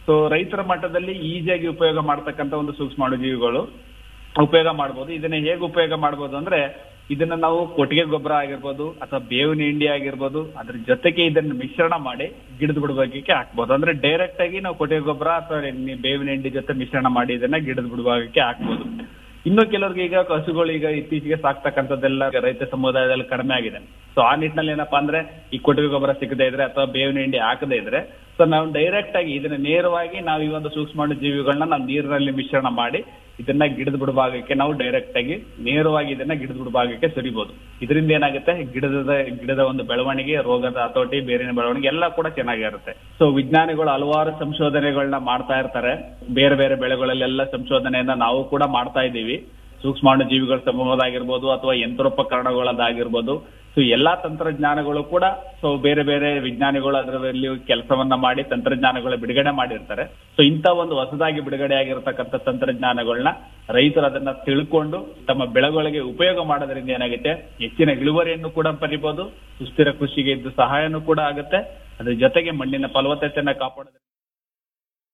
so ರೈತರ ಮಟ್ಟದಲ್ಲಿ ಈಸಿಯಾಗಿ ಉಪಯೋಗ ಮಾಡ್ತಕ್ಕಂಥ ಒಂದು ಸೂಕ್ಷ್ಮಾಣುಜೀವಿಗಳು ಉಪಯೋಗ ಮಾಡ್ಬೋದು ಇದನ್ನ ಹೇಗೆ ಉಪಯೋಗ ಮಾಡ್ಬೋದು ಅಂದ್ರೆ ಇದನ್ನ ನಾವು ಕೊಟ್ಟಿಗೆ ಗೊಬ್ಬರ ಆಗಿರ್ಬೋದು ಅಥವಾ ಬೇವಿನ ಹಿಂಡಿ ಆಗಿರ್ಬೋದು ಅದ್ರ ಜೊತೆಗೆ ಇದನ್ನ ಮಿಶ್ರಣ ಮಾಡಿ ಗಿಡದ ಬುಡಭಾಗಕ್ಕೆ ಹಾಕ್ಬೋದು ಅಂದ್ರೆ ಡೈರೆಕ್ಟ್ ಆಗಿ ನಾವು ಕೊಟ್ಟಿಗೆ ಗೊಬ್ಬರ ಅಥವಾ ಎಣ್ಣೆ- ಬೇವಿನ ಹಿಂಡಿ ಜೊತೆ ಮಿಶ್ರಣ ಮಾಡಿ ಇದನ್ನ ಗಿಡದ ಬುಡಭಾಗಕ್ಕೆ ಹಾಕ್ಬೋದು ಇನ್ನು ಕೆಲವ್ರಿಗೆ ಈಗ ಹಸುಗಳು ಈಗ ಇತ್ತೀಚೆಗೆ ಸಾಕ್ತಕ್ಕಂಥದ್ದೆಲ್ಲ ರೈತ ಸಮುದಾಯದಲ್ಲಿ ಕಡಿಮೆ ಆಗಿದೆ ಸೊ ಆ ನಿಟ್ಟಿನಲ್ಲಿ ಏನಪ್ಪಾ ಅಂದ್ರೆ ಈ ಕೊಟ್ಟಿಗೆ ಗೊಬ್ಬರ ಸಿಗದೇ ಇದ್ರೆ ಅಥವಾ ಬೇವಿನ ಹಿಂಡಿ ಹಾಕದೇ ಇದ್ರೆ ಸೊ ನಾವು ಡೈರೆಕ್ಟ್ ಆಗಿ ಇದನ್ನ ನೇರವಾಗಿ ನಾವು ಈ ಒಂದು ಸೂಕ್ಷ್ಮಾಣು ಜೀವಿಗಳನ್ನ ನಾವು ನೀರಿನಲ್ಲಿ ಮಿಶ್ರಣ ಮಾಡಿ ಇದನ್ನ ಗಿಡದ ಬುಡಭಾಗಕ್ಕೆ ನಾವು ಡೈರೆಕ್ಟ್ ಆಗಿ ನೇರವಾಗಿ ಇದನ್ನ ಗಿಡದ ಬುಡಭಾಗಕ್ಕೆ ಸುರಿಬಹುದು ಇದರಿಂದ ಏನಾಗುತ್ತೆ ಗಿಡದ ಗಿಡದ ಒಂದು ಬೆಳವಣಿಗೆ ರೋಗದ ಹತೋಟಿ ಬೇರಿನ ಬೆಳವಣಿಗೆ ಎಲ್ಲ ಕೂಡ ಚೆನ್ನಾಗಿರುತ್ತೆ ಸೊ ವಿಜ್ಞಾನಿಗಳು ಹಲವಾರು ಸಂಶೋಧನೆಗಳನ್ನ ಮಾಡ್ತಾ ಇರ್ತಾರೆ ಬೇರೆ ಬೇರೆ ಬೆಳೆಗಳಲ್ಲೆಲ್ಲ ಸಂಶೋಧನೆಯನ್ನ ನಾವು ಕೂಡ ಮಾಡ್ತಾ ಇದ್ದೀವಿ ಸೂಕ್ಷ್ಮಾಣು ಜೀವಿಗಳ ಸಮೂಹದಾಗಿರ್ಬೋದು ಅಥವಾ ಯಂತ್ರೋಪಕರಣಗಳದ್ದಾಗಿರ್ಬೋದು ಸೊ ಎಲ್ಲಾ ತಂತ್ರಜ್ಞಾನಗಳು ಕೂಡ ಸೊ ಬೇರೆ ಬೇರೆ ವಿಜ್ಞಾನಿಗಳು ಅದರಲ್ಲಿ ಕೆಲಸವನ್ನ ಮಾಡಿ ತಂತ್ರಜ್ಞಾನಗಳ ಬಿಡುಗಡೆ ಮಾಡಿರ್ತಾರೆ ಸೊ ಇಂಥ ಒಂದು ಹೊಸದಾಗಿ ಬಿಡುಗಡೆ ಆಗಿರತಕ್ಕಂಥ ತಂತ್ರಜ್ಞಾನಗಳನ್ನ ರೈತರು ಅದನ್ನ ತಿಳ್ಕೊಂಡು ತಮ್ಮ ಬೆಳೆಗಳಿಗೆ ಉಪಯೋಗ ಮಾಡೋದ್ರಿಂದ ಏನಾಗುತ್ತೆ ಹೆಚ್ಚಿನ ಇಳುವರಿಯನ್ನು ಕೂಡ ಪಡಿಬಹುದು ಸುಸ್ಥಿರ ಕೃಷಿಗೆ ಇದು ಸಹಾಯನೂ ಕೂಡ ಆಗುತ್ತೆ ಅದ್ರ ಜೊತೆಗೆ ಮಣ್ಣಿನ ಫಲವತ್ತತೆಯನ್ನ ಕಾಪಾಡೋದ್ರಿಂದ